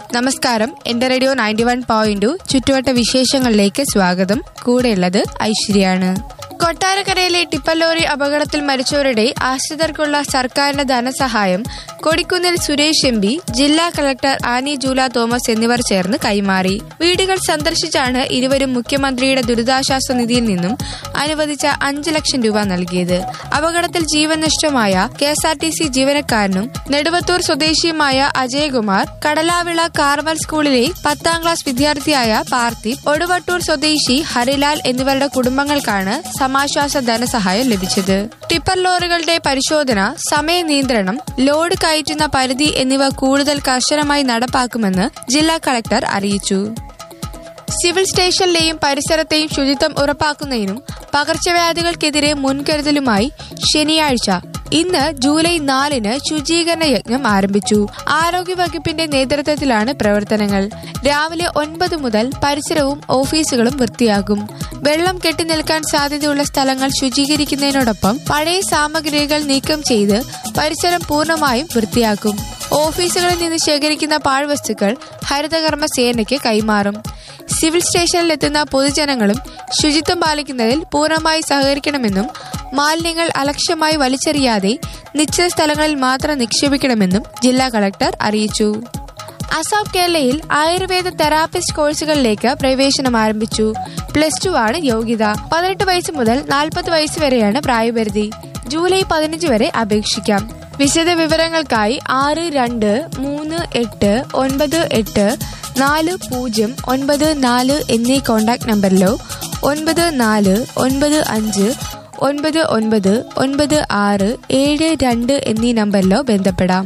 നമസ്കാരം എന്റെ radio ninety one point ചുറ്റുവട്ട വിശേഷങ്ങളിലേക്ക് സ്വാഗതം കൂടെയുള്ളത് ഐശ്വര്യാണ് കൊട്ടാരക്കരയിലെ ടിപ്പർ ലോറി അപകടത്തിൽ മരിച്ചവരുടെ ആശ്രിതർക്കുള്ള സർക്കാരിന്റെ ധനസഹായം കൊടിക്കുന്നിൽ സുരേഷ് എം പി ജില്ലാ കളക്ടർ ആനി ജൂല തോമസ് എന്നിവർ ചേർന്ന് കൈമാറി വീടുകൾ സന്ദർശിച്ചാണ് ഇരുവരും മുഖ്യമന്ത്രിയുടെ ദുരിതാശ്വാസ നിധിയിൽ നിന്നും അനുവദിച്ച അഞ്ച് ലക്ഷം രൂപ നൽകിയത് അപകടത്തിൽ ജീവൻ നഷ്ടമായ K S R T C ജീവനക്കാരനും നെടുവത്തൂർ സ്വദേശിയുമായ അജയകുമാർ കടലാവിള കാർമൽ സ്കൂളിലെ പത്താം ക്ലാസ് വിദ്യാർത്ഥിയായ പാർത്ഥിബ് ഒടുവട്ടൂർ സ്വദേശി ഹരിലാൽ എന്നിവരുടെ കുടുംബങ്ങൾക്കാണ് സമാശ്വാസ ധനസഹായം ലഭിച്ചത് ടിപ്പർ ലോറികളുടെ പരിശോധന സമയ നിയന്ത്രണം ലോഡ് കയറ്റുന്ന പരിധി എന്നിവ കൂടുതൽ കർശനമായി നടപ്പാക്കുമെന്ന് ജില്ലാ കളക്ടർ അറിയിച്ചു സിവിൽ സ്റ്റേഷനിലെയും പരിസരത്തെയും ശുചിത്വം ഉറപ്പാക്കുന്നതിനും പകർച്ചവ്യാധികൾക്കെതിരെ മുൻകരുതലുമായി ശനിയാഴ്ച ഇന്ന് ജൂലൈ നാലിന് ശുചീകരണ യജ്ഞം ആരംഭിച്ചു ആരോഗ്യവകുപ്പിന്റെ നേതൃത്വത്തിലാണ് പ്രവർത്തനങ്ങൾ രാവിലെ ഒൻപത് മുതൽ പരിസരവും ഓഫീസുകളും വൃത്തിയാക്കും വെള്ളം കെട്ടിനിൽക്കാൻ സാധ്യതയുള്ള സ്ഥലങ്ങൾ ശുചീകരിക്കുന്നതിനോടൊപ്പം പഴയ സാമഗ്രികൾ നീക്കം ചെയ്ത് പരിസരം പൂർണ്ണമായും വൃത്തിയാക്കും ഓഫീസുകളിൽ നിന്ന് ശേഖരിക്കുന്ന പാഴ്വസ്തുക്കൾ ഹരിതകർമ്മ സേനയ്ക്ക് കൈമാറും സിവിൽ സ്റ്റേഷനിൽ എത്തുന്ന പൊതുജനങ്ങളും ശുചിത്വം പാലിക്കുന്നതിൽ പൂർണ്ണമായി സഹകരിക്കണമെന്നും മാലിന്യങ്ങൾ അലക്ഷ്യമായി വലിച്ചെറിയാതെ നിശ്ചിത സ്ഥലങ്ങളിൽ മാത്രം നിക്ഷേപിക്കണമെന്നും ജില്ലാ കളക്ടർ അറിയിച്ചു അസാം കേരളയിൽ ആയുർവേദ തെറാപ്പിസ്റ്റ് കോഴ്സുകളിലേക്ക് പ്രവേശനം ആരംഭിച്ചു പ്ലസ് ടു ആണ് യോഗ്യത പതിനെട്ട് വയസ്സ് മുതൽ നാൽപ്പത് വയസ്സ് വരെയാണ് പ്രായപരിധി ജൂലൈ പതിനഞ്ച് വരെ അപേക്ഷിക്കാം വിശദ വിവരങ്ങൾക്കായി ആറ് രണ്ട് മൂന്ന് എട്ട് ഒൻപത് എട്ട് നാല് പൂജ്യം ഒൻപത് നാല് എന്നീ കോണ്ടാക്ട് നമ്പറിലോ ഒൻപത് നാല് ഒൻപത് അഞ്ച് ഒൻപത് ഒൻപത് ഒൻപത് ആറ് ഏഴ് രണ്ട് എന്നീ നമ്പറിലോ ബന്ധപ്പെടാം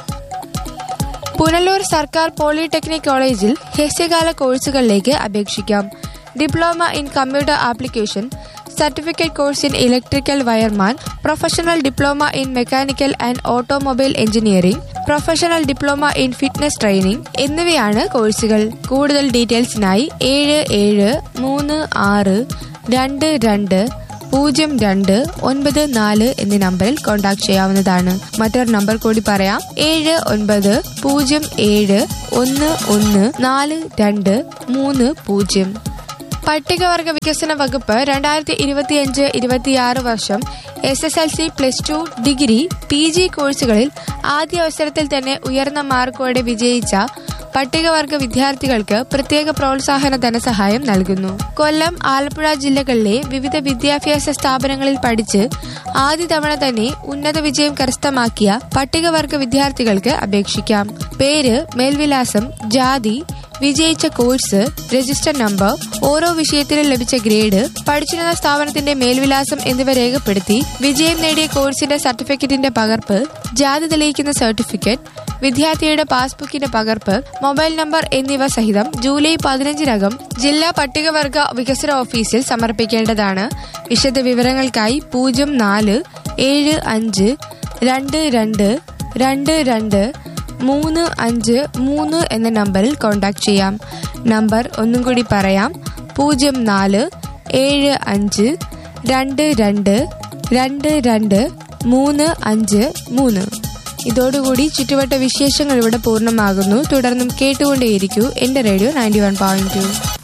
പുനലൂർ സർക്കാർ പോളിടെക്നിക് കോളേജിൽ ഹ്രസ്വകാല കോഴ്സുകളിലേക്ക് അപേക്ഷിക്കാം diploma in computer application certificate course in electrical wireman professional diploma in mechanical and automobile engineering professional diploma in fitness training എന്നിവയാണ് കോഴ്സുകൾ കൂടുതൽ ഡീറ്റെയിൽസിനായി ഏഴ് ഏഴ് മൂന്ന് ആറ് രണ്ട് രണ്ട് പൂജ്യം രണ്ട് ഒൻപത് നാല് എന്നീ നമ്പറിൽ കോൺടാക്ട് ചെയ്യാവുന്നതാണ് മറ്റൊരു നമ്പർ കൂടി പറയാം ഏഴ് ഒൻപത് പൂജ്യം ഏഴ് ഒന്ന് ഒന്ന് നാല് രണ്ട് മൂന്ന് പൂജ്യം പട്ടികവർഗ വികസന വകുപ്പ് രണ്ടായിരത്തി ഇരുപത്തിയഞ്ച് ഇരുപത്തിയാറ് വർഷം S S L C plus two degree P G കോഴ്സുകളിൽ ആദ്യ അവസരത്തിൽ തന്നെ ഉയർന്ന മാർക്കോടെ വിജയിച്ച പട്ടികവർഗ വിദ്യാർത്ഥികൾക്ക് പ്രത്യേക പ്രോത്സാഹന ധനസഹായം നൽകുന്നു കൊല്ലം ആലപ്പുഴ ജില്ലകളിലെ വിവിധ വിദ്യാഭ്യാസ സ്ഥാപനങ്ങളിൽ പഠിച്ച് ആദ്യ തവണ തന്നെ ഉന്നത വിജയം കരസ്ഥമാക്കിയ പട്ടികവർഗ വിദ്യാർത്ഥികൾക്ക് അപേക്ഷിക്കാം പേര് മേൽവിലാസം ജാതി വിജയിച്ച കോഴ്സ് രജിസ്റ്റർ നമ്പർ ഓരോ വിഷയത്തിലും ലഭിച്ച ഗ്രേഡ് പഠിച്ചിരുന്ന സ്ഥാപനത്തിന്റെ മേൽവിലാസം എന്നിവ രേഖപ്പെടുത്തി വിജയം നേടിയ കോഴ്സിന്റെ സർട്ടിഫിക്കറ്റിന്റെ പകർപ്പ് ജാതി തെളിയിക്കുന്ന സർട്ടിഫിക്കറ്റ് വിദ്യാർത്ഥിയുടെ പാസ്ബുക്കിന്റെ പകർപ്പ് മൊബൈൽ നമ്പർ എന്നിവ സഹിതം ജൂലൈ പതിനഞ്ചിനകം ജില്ലാ പട്ടികവർഗ വികസന ഓഫീസിൽ സമർപ്പിക്കേണ്ടതാണ് വിശദ വിവരങ്ങൾക്കായി പൂജ്യം നാല് ഏഴ് അഞ്ച് രണ്ട് രണ്ട് രണ്ട് രണ്ട് മൂന്ന് അഞ്ച് മൂന്ന് എന്ന നമ്പറിൽ കോൺടാക്ട് ചെയ്യാം നമ്പർ ഒന്നും കൂടി പറയാം പൂജ്യം നാല് ഏഴ് അഞ്ച് രണ്ട് രണ്ട് രണ്ട് രണ്ട് മൂന്ന് അഞ്ച് മൂന്ന് ഇതോടുകൂടി ചുറ്റുവട്ട വിശേഷങ്ങൾ ഇവിടെ പൂർണ്ണമാകുന്നു തുടർന്നും കേട്ടുകൊണ്ടേയിരിക്കൂ എന്റെ radio ninety one point to